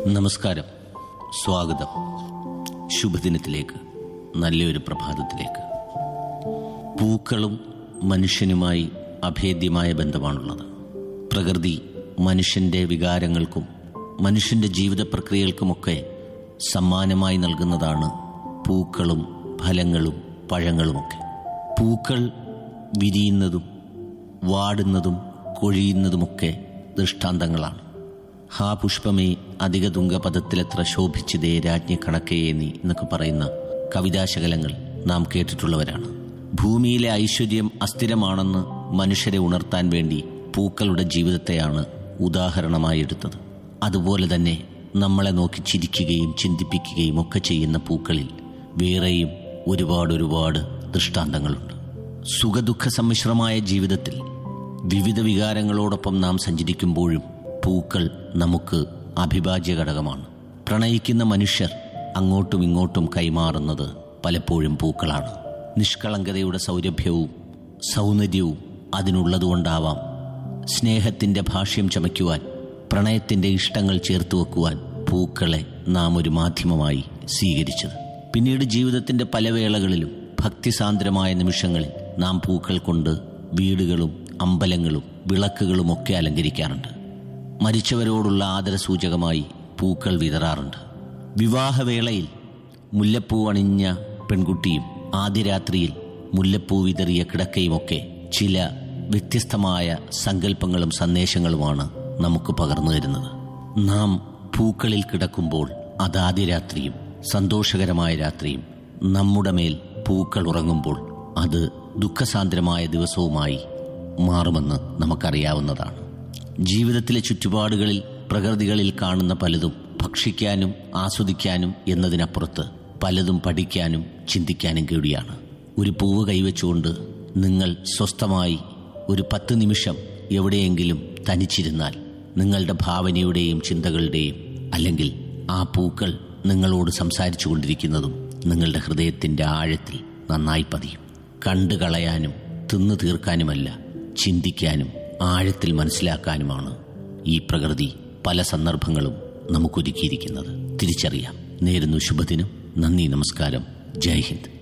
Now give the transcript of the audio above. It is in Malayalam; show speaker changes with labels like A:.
A: നമസ്കാരം സ്വാഗതം ശുഭദിനത്തിലേക്ക് നല്ലൊരു പ്രഭാതത്തിലേക്ക് പൂക്കളും മനുഷ്യനുമായി അഭേദ്യമായ ബന്ധമാണുള്ളത് പ്രകൃതി മനുഷ്യന്റെ വികാരങ്ങൾക്കും മനുഷ്യന്റെ ജീവിത പ്രക്രിയകൾക്കുമൊക്കെ സമ്മാനമായി നൽകുന്നതാണ് പൂക്കളും ഫലങ്ങളും പഴങ്ങളുമൊക്കെ പൂക്കൾ വിരിയുന്നതും വാടുന്നതും കൊഴിയുന്നതുമൊക്കെ ദൃഷ്ടാന്തങ്ങളാണ് ഹാ പുഷ്പമേ അധിക തുങ്കപദത്തിലെത്ര ശോഭിച്ചതേ രാജ്ഞി കണക്കയെ നീ എന്നൊക്കെ പറയുന്ന കവിതാശകലങ്ങൾ നാം കേട്ടിട്ടുള്ളവരാണ് ഭൂമിയിലെ ഐശ്വര്യം അസ്ഥിരമാണെന്ന് മനുഷ്യരെ ഉണർത്താൻ വേണ്ടി പൂക്കളുടെ ജീവിതത്തെയാണ് ഉദാഹരണമായി എടുത്തത് അതുപോലെ തന്നെ നമ്മളെ നോക്കി ചിരിക്കുകയും ചിന്തിപ്പിക്കുകയും ഒക്കെ ചെയ്യുന്ന പൂക്കളിൽ വേറെയും ഒരുപാട് ഒരുപാട് ദൃഷ്ടാന്തങ്ങളുണ്ട് സുഖദുഃഖ സമ്മിശ്രമായ ജീവിതത്തിൽ വിവിധ വികാരങ്ങളോടൊപ്പം നാം സഞ്ചരിക്കുമ്പോഴും പൂക്കൾ നമുക്ക് അഭിഭാജ്യ ഘടകമാണ് പ്രണയിക്കുന്ന മനുഷ്യർ അങ്ങോട്ടും ഇങ്ങോട്ടും കൈമാറുന്നത് പലപ്പോഴും പൂക്കളാണ് നിഷ്കളങ്കതയുടെ സൗരഭ്യവും സൗന്ദര്യവും അതിനുള്ളതുകൊണ്ടാവാം സ്നേഹത്തിന്റെ ഭാഷ്യം ചമയ്ക്കുവാൻ പ്രണയത്തിന്റെ ഇഷ്ടങ്ങൾ ചേർത്ത് വെക്കുവാൻ പൂക്കളെ നാം ഒരു മാധ്യമമായി സ്വീകരിച്ചത് പിന്നീട് ജീവിതത്തിന്റെ പല വേളകളിലും ഭക്തിസാന്ദ്രമായ നിമിഷങ്ങളിൽ നാം പൂക്കൾ കൊണ്ട് വീടുകളും അമ്പലങ്ങളും വിളക്കുകളും ഒക്കെ അലങ്കരിക്കാറുണ്ട് മരിച്ചവരോടുള്ള ആദരസൂചകമായി പൂക്കൾ വിതറാറുണ്ട് വിവാഹവേളയിൽ മുല്ലപ്പൂ അണിഞ്ഞ പെൺകുട്ടിയും ആദ്യരാത്രിയിൽ മുല്ലപ്പൂ വിതറിയ കിടക്കയുമൊക്കെ ചില വ്യത്യസ്തമായ സങ്കല്പങ്ങളും സന്ദേശങ്ങളുമാണ് നമുക്ക് പകർന്നു തരുന്നത് നാം പൂക്കളിൽ കിടക്കുമ്പോൾ അതാദ്യ രാത്രിയും സന്തോഷകരമായ രാത്രിയും നമ്മുടെ മേൽ പൂക്കൾ ഉറങ്ങുമ്പോൾ അത് ദുഃഖസാന്ദ്രമായ ദിവസവുമായി മാറുമെന്ന് നമുക്കറിയാവുന്നതാണ് ജീവിതത്തിലെ ചുറ്റുപാടുകളിൽ പ്രകൃതികളിൽ കാണുന്ന പലതും ഭക്ഷിക്കാനും ആസ്വദിക്കാനും എന്നതിനപ്പുറത്ത് പലതും പഠിക്കാനും ചിന്തിക്കാനും കൂടിയാണ് ഒരു പൂവ് കൈവച്ചുകൊണ്ട് നിങ്ങൾ സ്വസ്ഥമായി ഒരു പത്ത് നിമിഷം എവിടെയെങ്കിലും തനിച്ചിരുന്നാൽ നിങ്ങളുടെ ഭാവനയുടെയും ചിന്തകളുടെയും അല്ലെങ്കിൽ ആ പൂക്കൾ നിങ്ങളോട് സംസാരിച്ചു കൊണ്ടിരിക്കുന്നതും നിങ്ങളുടെ ഹൃദയത്തിന്റെ ആഴത്തിൽ നന്നായി പതിയും കണ്ടു കളയാനും തിന്നു തീർക്കാനുമല്ല ചിന്തിക്കാനും ആഴത്തിൽ മനസ്സിലാക്കാനുമാണ് ഈ പ്രകൃതി പല സന്ദർഭങ്ങളും നമുക്കൊരുക്കിയിരിക്കുന്നത് തിരിച്ചറിയാം നേരുന്നു ശുഭദിനം നന്ദി നമസ്കാരം ജയ് ഹിന്ദ്